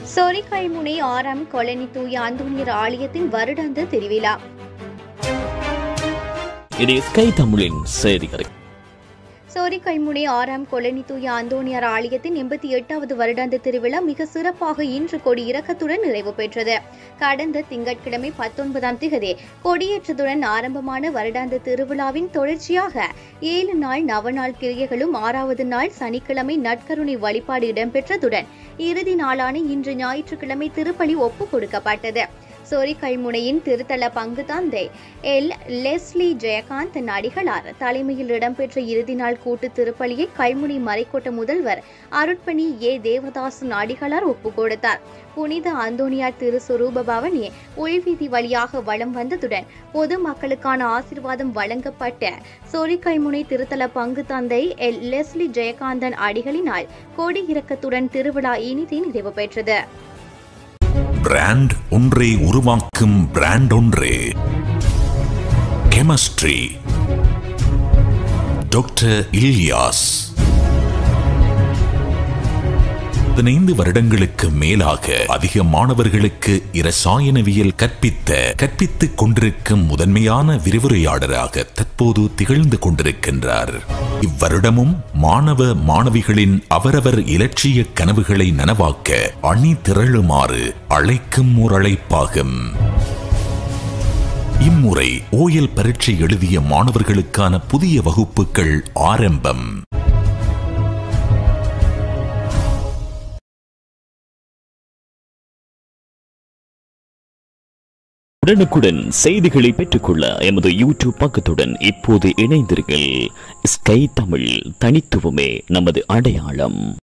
சொரிக்கைமுனை ஆறாம் கொலனி தூய அந்தோனியர் ஆலயத்தின் வருடாந்த திருவிழா இது ஸ்கை தமிழின் செய்திகள் சோரிக்கைமுனை ஆறாம் கொலனி தூய அந்தோனியார் ஆலயத்தின் எண்பத்தி எட்டாவது வருடாந்த திருவிழா மிக சிறப்பாக இன்று கொடி இறக்கத்துடன் நிறைவு பெற்றது கடந்த திங்கட்கிழமை பத்தொன்பதாம் திகதி கொடியேற்றத்துடன் ஆரம்பமான வருடாந்த திருவிழாவின் தொடர்ச்சியாக ஏழு நாள் நவநாள் கிரியைகளும் ஆறாவது நாள் சனிக்கிழமை நட்கருணை வழிபாடு இடம்பெற்றதுடன் இறுதி நாளான இன்று ஞாயிற்றுக்கிழமை திருப்பலி ஒப்புக் கொடுக்கப்பட்டது சொரி கல்முனையின் திருத்தல பங்கு தந்தை எல் லெஸ்லி ஜெயகாந்த் நடிகளார் தலைமையில் இடம்பெற்ற இறுதி நாள் கூட்டு திருப்பலியை கல்முனை மறைக்கோட்ட முதல்வர் அருட்பணி ஏ தேவதாஸ் நாடிகளார் ஒப்புக் கொடுத்தார் புனித அந்தோனியார் திரு சுரூப பவனி உள்வீதி வழியாக வலம் வந்ததுடன் பொது மக்களுக்கான ஆசிர்வாதம் வழங்கப்பட்ட சொரிக்கைமுனை திருத்தல பங்கு தந்தை எல் லெஸ்லி ஜெயகாந்தன் அடிகளினால் கொடி இறக்கத்துடன் திருவிழா இனிதே நிறைவு பெற்றது பிராண்ட் ஒன்றை உருவாக்கும் பிராண்ட் ஒன்றே கெமிஸ்ட்ரி டாக்டர் இல்யாஸ் பதினைந்து வருடங்களுக்கு மேலாக அதிக மாணவர்களுக்கு இரசாயனவியல் கற்பித்த கற்பித்துக் கொண்டிருக்கும் முதன்மையான விரிவுரையாளராக தற்போது திகழ்ந்து கொண்டிருக்கின்றார் இவ்வருடமும் மாணவ மாணவிகளின் அவரவர் இலட்சிய கனவுகளை நனவாக்க அணி திரளுமாறு அழைக்கும் ஓர் அழைப்பாகும் இம்முறை ஓயல் பரீட்சை எழுதிய மாணவர்களுக்கான புதிய வகுப்புகள் ஆரம்பம் உடனுக்குடன் செய்திகளை பெற்றுக்கொள்ள எமது யூடியூப் பக்கத்துடன் இப்போது இணைந்தீர்கள் ஸ்கை தமிழ் தனித்துவமே நமது அடையாளம்